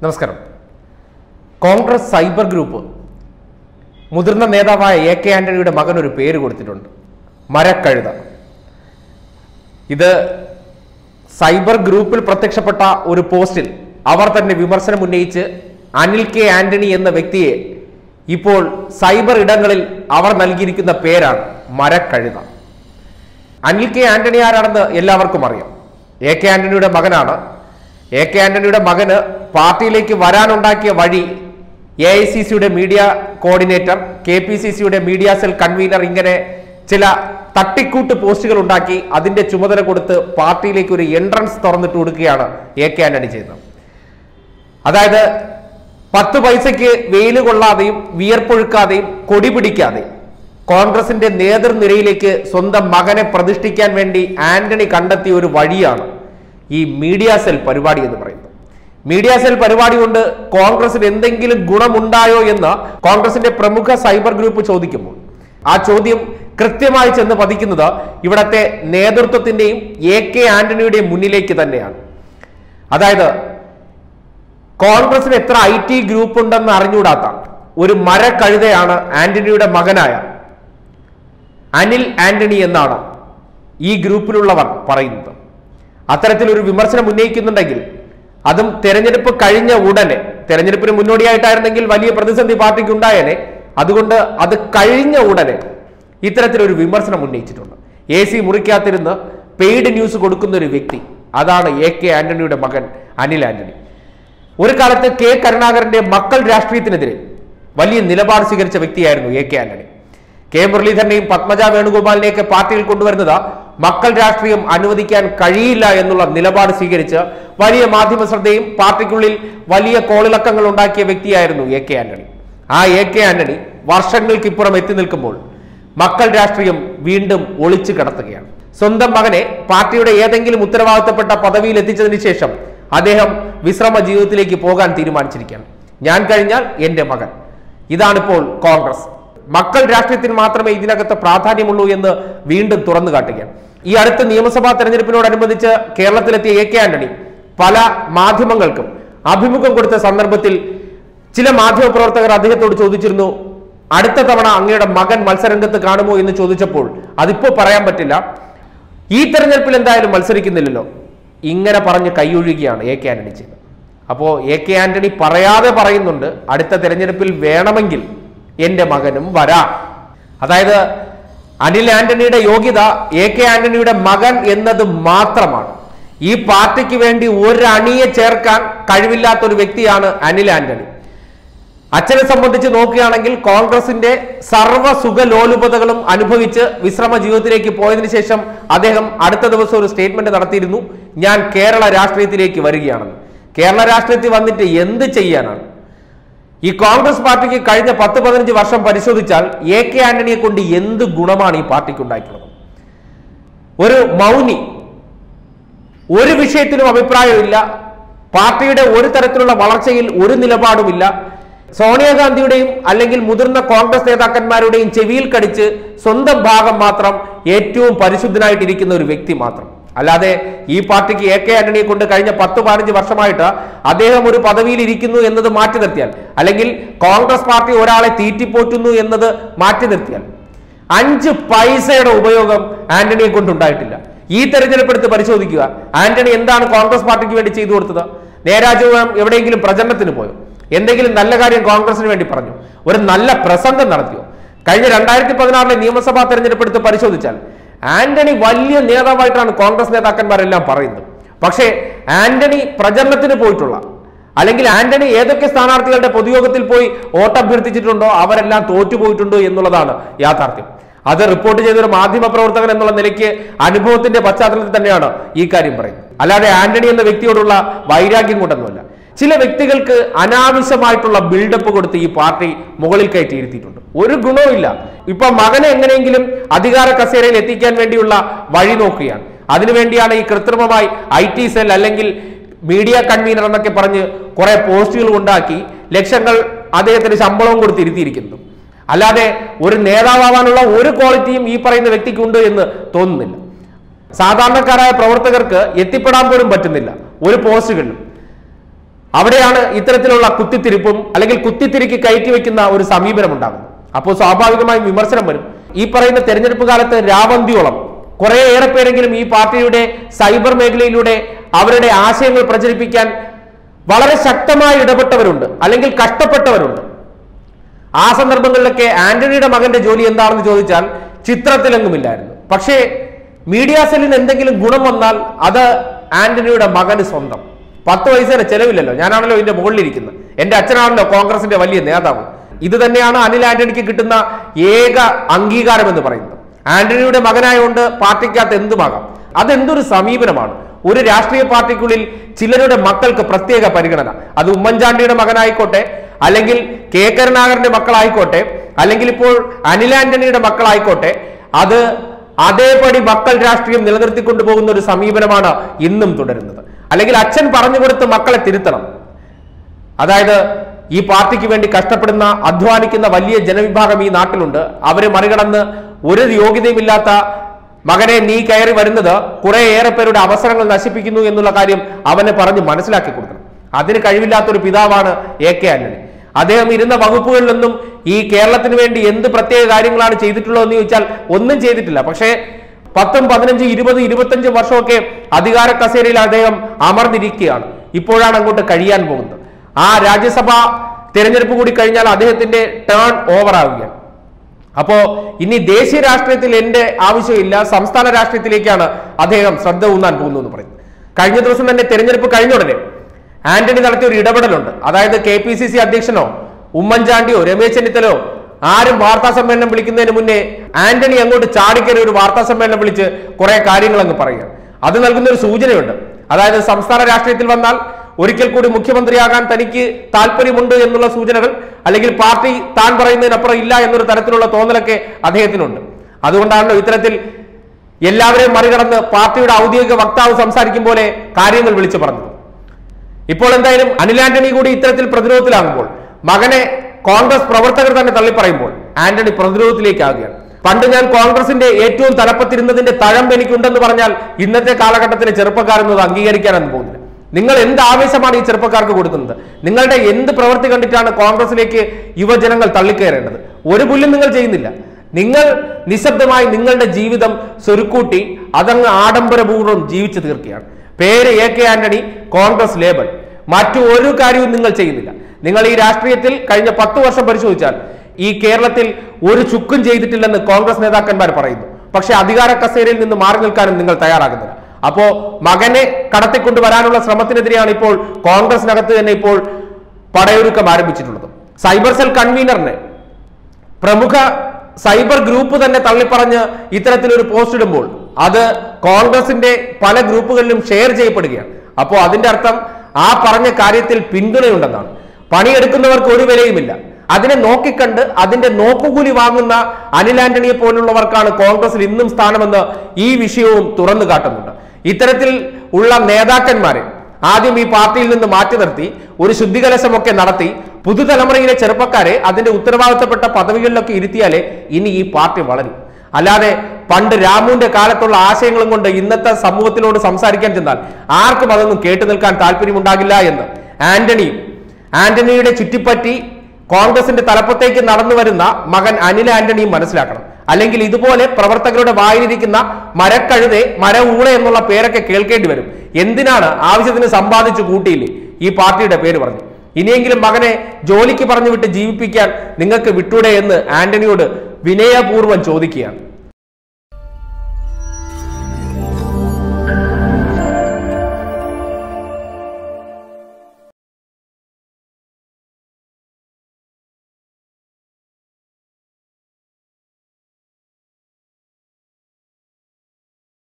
നമസ്കാരം Congress cyber group മുതിർന്ന നേതാവായ എ കെ ആന്റണിയുടെ മകൻ ഒരു പേര് കൊടുത്തിട്ടുണ്ട് മരക്കഴുത ഇത് സൈബർ ഗ്രൂപ്പിൽ പ്രത്യക്ഷപ്പെട്ട ഒരു പോസ്റ്റിൽ അവർ തന്നെ വിമർശനം ഉന്നയിച്ച് അനിൽ കെ ആന്റണി എന്ന വ്യക്തിയെ ഇപ്പോൾ സൈബർ ഇടങ്ങളിൽ അവർ നൽകിയിരിക്കുന്ന പേരാണ് മരക്കഴുത അനിൽ കെ ആന്റണി ആരാണെന്ന് എല്ലാവർക്കും അറിയാം എ കെ ആന്റണിയുടെ മകനാണ് എ കെ ആന്റണിയുടെ മകന് പാർട്ടിയിലേക്ക് വരാനുണ്ടാക്കിയ വഴി എ ഐ സി സിയുടെ media coordinator K P C സിയുടെ മീഡിയ സെൽ കൺവീനർ ഇങ്ങനെ ചില തട്ടിക്കൂട്ട് പോസ്റ്റുകൾ ഉണ്ടാക്കി അതിന്റെ ചുമതല കൊടുത്ത് പാർട്ടിയിലേക്ക് ഒരു എൻട്രൻസ് തുറന്നിട്ട് കൊടുക്കുകയാണ് എ കെ ആന്റണി ചെയ്യുന്നത് അതായത് പത്ത് പൈസയ്ക്ക് വെയിൽ കൊള്ളാതെയും വിയർപ്പൊഴുക്കാതെയും കൊടി പിടിക്കാതെയും കോൺഗ്രസിന്റെ നേതൃനിരയിലേക്ക് സ്വന്തം മകനെ പ്രതിഷ്ഠിക്കാൻ വേണ്ടി ആന്റണി കണ്ടെത്തിയ ഒരു വഴിയാണ് ഈ മീഡിയ സെൽ പരിപാടി എന്ന് പറയുന്നത് മീഡിയ സെൽ പരിപാടി കൊണ്ട് കോൺഗ്രസിന് എന്തെങ്കിലും ഗുണമുണ്ടായോ എന്ന് കോൺഗ്രസിന്റെ പ്രമുഖ സൈബർ ഗ്രൂപ്പ് ചോദിക്കുമ്പോൾ ആ ചോദ്യം കൃത്യമായി ചെന്ന് പതിക്കുന്നത് ഇവിടത്തെ നേതൃത്വത്തിന്റെയും എ കെ ആന്റണിയുടെയും മുന്നിലേക്ക് തന്നെയാണ് അതായത് കോൺഗ്രസിന് എത്ര ഐ ടി ഗ്രൂപ്പ് ഉണ്ടെന്ന് അറിഞ്ഞുകൂടാത്ത ഒരു മരക്കഴുതയാണ് ആന്റണിയുടെ മകനായ അനിൽ ആന്റണി എന്നാണ് ഈ ഗ്രൂപ്പിലുള്ളവർ പറയുന്നത് അത്തരത്തിലൊരു വിമർശനം ഉന്നയിക്കുന്നുണ്ടെങ്കിൽ അതും തെരഞ്ഞെടുപ്പ് കഴിഞ്ഞ ഉടനെ തെരഞ്ഞെടുപ്പിന് മുന്നോടിയായിട്ടായിരുന്നെങ്കിൽ വലിയ പ്രതിസന്ധി പാർട്ടിക്ക് ഉണ്ടായേനെ അതുകൊണ്ട് അത് കഴിഞ്ഞ ഉടനെ ഇത്തരത്തിലൊരു വിമർശനം ഉന്നയിച്ചിട്ടുണ്ട് എ സി മുറിക്കാത്തിരുന്ന് പെയ്ഡ് ന്യൂസ് കൊടുക്കുന്ന ഒരു വ്യക്തി അതാണ് എ കെ ആന്റണിയുടെ മകൻ അനിൽ ആന്റണി ഒരു കാലത്ത് കെ കരുണാകരന്റെ മക്കൾ രാഷ്ട്രീയത്തിനെതിരെ വലിയ നിലപാട് സ്വീകരിച്ച വ്യക്തിയായിരുന്നു എ കെ ആന്റണി കെ മുരളീധരനെയും പത്മജ വേണുഗോപാലിനെയൊക്കെ പാർട്ടിയിൽ കൊണ്ടുവരുന്നത് മക്കൾ രാഷ്ട്രീയം അനുവദിക്കാൻ കഴിയില്ല എന്നുള്ള നിലപാട് സ്വീകരിച്ച് വലിയ മാധ്യമ ശ്രദ്ധയും പാർട്ടിക്കുള്ളിൽ വലിയ കോളിളക്കങ്ങൾ ഉണ്ടാക്കിയ വ്യക്തിയായിരുന്നു എ കെ ആന്റണി ആ എ കെ ആന്റണി വർഷങ്ങൾക്കിപ്പുറം എത്തി നിൽക്കുമ്പോൾ മക്കൾ രാഷ്ട്രീയം വീണ്ടും ഒളിച്ചു കിടത്തുകയാണ് സ്വന്തം മകനെ പാർട്ടിയുടെ ഏതെങ്കിലും ഉത്തരവാദിത്തപ്പെട്ട പദവിയിൽ എത്തിച്ചതിന് ശേഷം അദ്ദേഹം വിശ്രമ ജീവിതത്തിലേക്ക് പോകാൻ തീരുമാനിച്ചിരിക്കുകയാണ് ഞാൻ കഴിഞ്ഞാൽ എന്റെ മകൻ ഇതാണിപ്പോൾ കോൺഗ്രസ് മക്കൾ രാഷ്ട്രീയത്തിന് മാത്രമേ ഇതിനകത്ത് പ്രാധാന്യമുള്ളൂ എന്ന് വീണ്ടും തുറന്നു കാട്ടുകയാണ് ഈ അടുത്ത നിയമസഭാ തെരഞ്ഞെടുപ്പിനോടനുബന്ധിച്ച് കേരളത്തിലെത്തിയ എ കെ ആന്റണി പല മാധ്യമങ്ങൾക്കും അഭിമുഖം കൊടുത്ത സന്ദർഭത്തിൽ ചില മാധ്യമ പ്രവർത്തകർ അദ്ദേഹത്തോട് ചോദിച്ചിരുന്നു അടുത്ത തവണ അങ്ങയുടെ മകൻ മത്സരരംഗത്ത് കാണുമോ എന്ന് ചോദിച്ചപ്പോൾ അതിപ്പോ പറയാൻ പറ്റില്ല ഈ തെരഞ്ഞെടുപ്പിൽ എന്തായാലും മത്സരിക്കുന്നില്ലല്ലോ ഇങ്ങനെ പറഞ്ഞ് കൈയൊഴുകിയാണ് എ കെ ആന്റണി ചെയ്തത് അപ്പോ എ കെ ആന്റണി പറയാതെ പറയുന്നുണ്ട് അടുത്ത തെരഞ്ഞെടുപ്പിൽ വേണമെങ്കിൽ എന്റെ മകനും വരാം അതായത് അനിൽ ആന്റണിയുടെ യോഗ്യത എ കെ ആന്റണിയുടെ മകൻ എന്നത് മാത്രമാണ് ഈ പാർട്ടിക്ക് വേണ്ടി ഒരണിയെ ചേർക്കാൻ കഴിവില്ലാത്ത ഒരു വ്യക്തിയാണ് അനിൽ ആന്റണി അച്ഛനെ സംബന്ധിച്ച് നോക്കുകയാണെങ്കിൽ കോൺഗ്രസിന്റെ സർവ്വ സുഖലോലുപതകളും അനുഭവിച്ച് വിശ്രമ ജീവിതത്തിലേക്ക് പോയതിനു ശേഷം അദ്ദേഹം അടുത്ത ദിവസം ഒരു സ്റ്റേറ്റ്മെന്റ് നടത്തിയിരുന്നു ഞാൻ കേരള രാഷ്ട്രീയത്തിലേക്ക് വരികയാണെന്ന് കേരള രാഷ്ട്രീയത്തിൽ വന്നിട്ട് എന്ത് ചെയ്യാനാണ് ഈ കോൺഗ്രസ് പാർട്ടിക്ക് കഴിഞ്ഞ പത്ത് പതിനഞ്ച് വർഷം പരിശോധിച്ചാൽ എ കെ ആന്റണിയെ കൊണ്ട് എന്ത് ഗുണമാണ് ഈ പാർട്ടിക്ക് ഉണ്ടായിട്ടുള്ളത് ഒരു മൗനി ഒരു വിഷയത്തിലും അഭിപ്രായമില്ല പാർട്ടിയുടെ ഒരു തരത്തിലുള്ള വളർച്ചയിൽ ഒരു നിലപാടുമില്ല സോണിയാഗാന്ധിയുടെയും അല്ലെങ്കിൽ മുതിർന്ന കോൺഗ്രസ് നേതാക്കന്മാരുടെയും ചെവിയിൽ കടിച്ച് സ്വന്തം ഭാഗം മാത്രം ഏറ്റവും പരിശുദ്ധനായിട്ടിരിക്കുന്ന ഒരു വ്യക്തി മാത്രം അല്ലാതെ ഈ പാർട്ടിക്ക് എ കെ ആന്റണിയെ കൊണ്ട് കഴിഞ്ഞ പത്ത് പതിനഞ്ച് വർഷമായിട്ട് അദ്ദേഹം ഒരു പദവിയിൽ ഇരിക്കുന്നു എന്നത് മാറ്റി നിർത്തിയാൽ അല്ലെങ്കിൽ കോൺഗ്രസ് പാർട്ടി ഒരാളെ തീറ്റിപ്പോറ്റുന്നു എന്നത് മാറ്റി നിർത്തിയാൽ അഞ്ച് പൈസയുടെ ഉപയോഗം ആന്റണിയെ കൊണ്ടുണ്ടായിട്ടില്ല ഈ തെരഞ്ഞെടുപ്പെടുത്ത് പരിശോധിക്കുക ആന്റണി എന്താണ് കോൺഗ്രസ് പാർട്ടിക്ക് വേണ്ടി ചെയ്തു കൊടുത്തത് നേരാജീവനം എവിടെയെങ്കിലും പ്രചരണത്തിന് പോയോ എന്തെങ്കിലും നല്ല കാര്യം കോൺഗ്രസിന് വേണ്ടി പറഞ്ഞു ഒരു നല്ല പ്രസംഗം നടത്തിയോ കഴിഞ്ഞ രണ്ടായിരത്തി പതിനാറിലെ നിയമസഭാ തെരഞ്ഞെടുപ്പെടുത്ത് പരിശോധിച്ചാൽ ആന്റണി വലിയ നേതാവായിട്ടാണ് കോൺഗ്രസ് നേതാക്കന്മാരെല്ലാം പറയുന്നത് പക്ഷേ ആന്റണി പ്രചരണത്തിന് പോയിട്ടുള്ള അല്ലെങ്കിൽ ആന്റണി ഏതൊക്കെ സ്ഥാനാർത്ഥികളുടെ പൊതുയോഗത്തിൽ പോയി വോട്ടഭ്യർത്ഥിച്ചിട്ടുണ്ടോ അവരെല്ലാം തോറ്റുപോയിട്ടുണ്ടോ എന്നുള്ളതാണ് യാഥാർത്ഥ്യം അത് റിപ്പോർട്ട് ചെയ്ത ഒരു മാധ്യമ പ്രവർത്തകൻ എന്നുള്ള നിലയ്ക്ക് അനുഭവത്തിന്റെ പശ്ചാത്തലത്തിൽ തന്നെയാണ് ഈ കാര്യം പറയുന്നത് അല്ലാതെ ആന്റണി എന്ന വ്യക്തിയോടുള്ള വൈരാഗ്യം കൊണ്ടൊന്നുമല്ല ചില വ്യക്തികൾക്ക് അനാവശ്യമായിട്ടുള്ള ബിൽഡപ്പ് കൊടുത്ത് ഈ പാർട്ടി മുകളിൽ കയറ്റി ഇരുത്തിയിട്ടുണ്ട് ഒരു ഗുണവുമില്ല ഇപ്പൊ മകനെ എങ്ങനെയെങ്കിലും അധികാര കസേരയിൽ എത്തിക്കാൻ വേണ്ടിയുള്ള വഴി നോക്കുകയാണ് അതിനുവേണ്ടിയാണ് ഈ കൃത്രിമമായി ഐ ടി സെൽ അല്ലെങ്കിൽ മീഡിയ കൺവീനർ എന്നൊക്കെ പറഞ്ഞ് കുറെ പോസ്റ്റുകൾ ഉണ്ടാക്കി ലക്ഷങ്ങൾ അദ്ദേഹത്തിന് ശമ്പളവും കൊടുത്ത് ഇരുത്തിയിരിക്കുന്നു അല്ലാതെ ഒരു നേതാവാനുള്ള ഒരു ക്വാളിറ്റിയും ഈ പറയുന്ന വ്യക്തിക്കുണ്ട് എന്ന് തോന്നുന്നില്ല സാധാരണക്കാരായ പ്രവർത്തകർക്ക് എത്തിപ്പെടാൻ പോലും പറ്റുന്നില്ല ഒരു പോസ്റ്റുകളിലും അവിടെയാണ് ഇത്തരത്തിലുള്ള കുത്തിത്തിരിപ്പും അല്ലെങ്കിൽ കുത്തിത്തിരിക്ക് കയറ്റി വെക്കുന്ന ഒരു സമീപനം ഉണ്ടാകുന്നത് അപ്പോൾ സ്വാഭാവികമായും വിമർശനം വരും ഈ പറയുന്ന തെരഞ്ഞെടുപ്പ് കാലത്ത് രാവന്തിയോളം കുറെ ഏറെ പേരെങ്കിലും ഈ പാർട്ടിയുടെ സൈബർ മേഖലയിലൂടെ അവരുടെ ആശയങ്ങൾ പ്രചരിപ്പിക്കാൻ വളരെ ശക്തമായി ഇടപെട്ടവരുണ്ട് അല്ലെങ്കിൽ കഷ്ടപ്പെട്ടവരുണ്ട് ആ സന്ദർഭങ്ങളിലൊക്കെ ആന്റണിയുടെ മകന്റെ ജോലി എന്താണെന്ന് ചോദിച്ചാൽ ചിത്രത്തിലെങ്ങുമില്ലായിരുന്നു പക്ഷേ മീഡിയ സെല്ലിന് എന്തെങ്കിലും ഗുണം വന്നാൽ അത് ആന്റണിയുടെ മകന് സ്വന്തം പത്ത് പൈസയുടെ ചെലവില്ലല്ലോ ഞാനാണല്ലോ ഇതിന്റെ മുകളിലിരിക്കുന്നത് എന്റെ അച്ഛനാണല്ലോ കോൺഗ്രസിന്റെ വലിയ നേതാവ് ഇത് തന്നെയാണ് അനിൽ ആന്റണിക്ക് കിട്ടുന്ന ഏക അംഗീകാരം എന്ന് പറയുന്നത് ആന്റണിയുടെ മകനായതുകൊണ്ട് പാർട്ടിക്കകത്ത് എന്തുമാകാം അതെന്തൊരു സമീപനമാണ് ഒരു രാഷ്ട്രീയ പാർട്ടിക്കുള്ളിൽ ചിലരുടെ മക്കൾക്ക് പ്രത്യേക പരിഗണന അത് ഉമ്മൻചാണ്ടിയുടെ മകനായിക്കോട്ടെ അല്ലെങ്കിൽ കെ കരുണാകരന്റെ മക്കളായിക്കോട്ടെ അല്ലെങ്കിൽ ഇപ്പോൾ അനിൽ ആന്റണിയുടെ മക്കളായിക്കോട്ടെ അത് അതേപടി മക്കൾ രാഷ്ട്രീയം നിലനിർത്തിക്കൊണ്ടു പോകുന്ന ഒരു സമീപനമാണ് ഇന്നും തുടരുന്നത് അല്ലെങ്കിൽ അച്ഛൻ പറഞ്ഞു കൊടുത്ത് മക്കളെ തിരുത്തണം അതായത് ഈ പാർട്ടിക്ക് വേണ്ടി കഷ്ടപ്പെടുന്ന അധ്വാനിക്കുന്ന വലിയ ജനവിഭാഗം ഈ നാട്ടിലുണ്ട് അവരെ മറികടന്ന് ഒരു യോഗ്യതയുമില്ലാത്ത മകനെ നീ കയറി വരുന്നത് കുറെ ഏറെ പേരുടെ അവസരങ്ങൾ നശിപ്പിക്കുന്നു എന്നുള്ള കാര്യം അവനെ പറഞ്ഞ് മനസ്സിലാക്കി കൊടുക്കണം അതിന് കഴിവില്ലാത്ത ഒരു പിതാവാണ് എ കെ ആന്റണി അദ്ദേഹം ഇരുന്ന വകുപ്പുകളിലൊന്നും ഈ കേരളത്തിന് വേണ്ടി എന്ത് പ്രത്യേക കാര്യങ്ങളാണ് ചെയ്തിട്ടുള്ളതെന്ന് ചോദിച്ചാൽ ഒന്നും ചെയ്തിട്ടില്ല പക്ഷേ പത്തും പതിനഞ്ച് ഇരുപത് ഇരുപത്തഞ്ച് വർഷമൊക്കെ അധികാര കസേരയിൽ അദ്ദേഹം അമർന്നിരിക്കുകയാണ് ഇപ്പോഴാണ് അങ്ങോട്ട് കഴിയാൻ പോകുന്നത് ആ രാജ്യസഭ തിരഞ്ഞെടുപ്പ് കൂടി കഴിഞ്ഞാൽ അദ്ദേഹത്തിന്റെ ടേൺ ഓവർ ആവുകയാണ് അപ്പോ ഇനി ദേശീയ രാഷ്ട്രീയത്തിൽ എന്റെ ആവശ്യമില്ല സംസ്ഥാന രാഷ്ട്രീയത്തിലേക്കാണ് അദ്ദേഹം ശ്രദ്ധ ഊന്നാൻ പോകുന്നു എന്ന് പറയുന്നത് കഴിഞ്ഞ ദിവസം തന്നെ തെരഞ്ഞെടുപ്പ് കഴിഞ്ഞ ഉടനെ ആന്റണി നടത്തിയ ഒരു ഇടപെടലുണ്ട് അതായത് കെ പി സി സി അധ്യക്ഷനോ ഉമ്മൻചാണ്ടിയോ രമേശ് ചെന്നിത്തലോ ആരും വാർത്താ സമ്മേളനം വിളിക്കുന്നതിന് മുന്നേ ആന്റണി അങ്ങോട്ട് ചാടിക്കറി ഒരു വാർത്താ സമ്മേളനം വിളിച്ച് കുറെ കാര്യങ്ങൾ അങ്ങ് പറയുക അത് നൽകുന്ന ഒരു സൂചനയുണ്ട് അതായത് സംസ്ഥാന രാഷ്ട്രീയത്തിൽ വന്നാൽ ഒരിക്കൽ കൂടി മുഖ്യമന്ത്രിയാകാൻ തനിക്ക് താല്പര്യമുണ്ട് എന്നുള്ള സൂചനകൾ അല്ലെങ്കിൽ പാർട്ടി താൻ പറയുന്നതിനപ്പുറം ഇല്ല എന്നൊരു തരത്തിലുള്ള തോന്നലൊക്കെ അദ്ദേഹത്തിനുണ്ട് അതുകൊണ്ടാണല്ലോ ഇത്തരത്തിൽ എല്ലാവരെയും മറികടന്ന് പാർട്ടിയുടെ ഔദ്യോഗിക വക്താവ് സംസാരിക്കും പോലെ കാര്യങ്ങൾ വിളിച്ചു പറഞ്ഞത് ഇപ്പോൾ എന്തായാലും അനിൽ ആന്റണി കൂടി ഇത്തരത്തിൽ പ്രതിരോധത്തിലാകുമ്പോൾ മകനെ കോൺഗ്രസ് പ്രവർത്തകർ തന്നെ തള്ളിപ്പറയുമ്പോൾ ആന്റണി പ്രതിരോധത്തിലേക്കാകുകയാണ് പണ്ട് ഞാൻ കോൺഗ്രസിന്റെ ഏറ്റവും തലപ്പത്തിരുന്നതിന്റെ തഴമ്പ് എനിക്കുണ്ടെന്ന് പറഞ്ഞാൽ ഇന്നത്തെ കാലഘട്ടത്തിലെ ചെറുപ്പക്കാരെന്നത് അംഗീകരിക്കാനൊന്നും പോകുന്നില്ല നിങ്ങൾ എന്ത് ആവേശമാണ് ഈ ചെറുപ്പക്കാർക്ക് കൊടുക്കുന്നത് നിങ്ങളുടെ എന്ത് പ്രവൃത്തി കണ്ടിട്ടാണ് കോൺഗ്രസിലേക്ക് യുവജനങ്ങൾ തള്ളിക്കയറേണ്ടത് ഒരു പുല്ലും നിങ്ങൾ ചെയ്യുന്നില്ല നിങ്ങൾ നിശബ്ദമായി നിങ്ങളുടെ ജീവിതം സ്വരുക്കൂട്ടി അതങ്ങ് ആഡംബരപൂർവ്വം ജീവിച്ചു തീർക്കുകയാണ് പേര് A K Antony Congress label മറ്റു ഒരു കാര്യവും നിങ്ങൾ ചെയ്യുന്നില്ല നിങ്ങൾ ഈ രാഷ്ട്രീയത്തിൽ കഴിഞ്ഞ പത്ത് വർഷം പരിശോധിച്ചാൽ ഈ കേരളത്തിൽ ഒരു ചുക്കും ചെയ്തിട്ടില്ലെന്ന് കോൺഗ്രസ് നേതാക്കന്മാർ പറയുന്നു പക്ഷെ അധികാര കസേരയിൽ നിന്ന് മാറി നിൽക്കാനും നിങ്ങൾ തയ്യാറാകുന്നില്ല അപ്പോ മകനെ കടത്തിക്കൊണ്ടുവരാനുള്ള ശ്രമത്തിനെതിരെയാണ് ഇപ്പോൾ കോൺഗ്രസിനകത്ത് തന്നെ ഇപ്പോൾ പടയൊരുക്കം ആരംഭിച്ചിട്ടുള്ളത് സൈബർ സെൽ കൺവീനറിനെ പ്രമുഖ സൈബർ ഗ്രൂപ്പ് തന്നെ തള്ളിപ്പറഞ്ഞ് ഇത്തരത്തിലൊരു പോസ്റ്റ് ഇടുമ്പോൾ അത് കോൺഗ്രസിന്റെ പല ഗ്രൂപ്പുകളിലും ഷെയർ ചെയ്യപ്പെടുകയാണ് അപ്പോൾ അതിന്റെ അർത്ഥം ആ പറഞ്ഞ കാര്യത്തിൽ പിന്തുണയുണ്ടെന്നാണ് പണിയെടുക്കുന്നവർക്ക് ഒരു വിലയുമില്ല അതിനെ നോക്കിക്കണ്ട് അതിന്റെ നോക്കുകൂലി വാങ്ങുന്ന അനിൽ ആന്റണിയെ പോലുള്ളവർക്കാണ് കോൺഗ്രസിൽ ഇന്നും സ്ഥാനമെന്ന് ഈ വിഷയവും തുറന്നു കാട്ടുന്നുണ്ട് ഇത്തരത്തിൽ ഉള്ള നേതാക്കന്മാരെ ആദ്യം ഈ പാർട്ടിയിൽ നിന്ന് മാറ്റി നിർത്തി ഒരു ശുദ്ധികലശമൊക്കെ നടത്തി പുതുതലമുറയിലെ ചെറുപ്പക്കാരെ അതിന്റെ ഉത്തരവാദിത്തപ്പെട്ട പദവികളിലൊക്കെ ഇരുത്തിയാലേ ഇനി ഈ പാർട്ടി വളരും അല്ലാതെ പണ്ട് രാമുവിന്റെ കാലത്തുള്ള ആശയങ്ങളും കൊണ്ട് ഇന്നത്തെ സമൂഹത്തിനോട് സംസാരിക്കാൻ ചെന്നാൽ ആർക്കും അതൊന്നും കേട്ടു നിൽക്കാൻ താല്പര്യമുണ്ടാകില്ല എന്ന് ആന്റണിയും ആന്റണിയുടെ ചുറ്റിപ്പറ്റി കോൺഗ്രസിന്റെ തലപ്പത്തേക്ക് നടന്നു വരുന്ന മകൻ അനിൽ ആന്റണിയും മനസ്സിലാക്കണം അല്ലെങ്കിൽ ഇതുപോലെ പ്രവർത്തകരുടെ വായിലിരിക്കുന്ന മരക്കഴുതെ മര ഊള എന്നുള്ള പേരൊക്കെ കേൾക്കേണ്ടി വരും എന്തിനാണ് ആവശ്യത്തിന് സമ്പാദിച്ചു കൂട്ടിയില്ലേ ഈ പാർട്ടിയുടെ പേര് പറഞ്ഞു ഇനിയെങ്കിലും മകനെ ജോലിക്ക് പറഞ്ഞു വിട്ട് ജീവിപ്പിക്കാൻ നിങ്ങൾക്ക് വിട്ടൂടെ എന്ന് ആന്റണിയോട് വിനയപൂർവ്വം ചോദിക്കുകയാണ്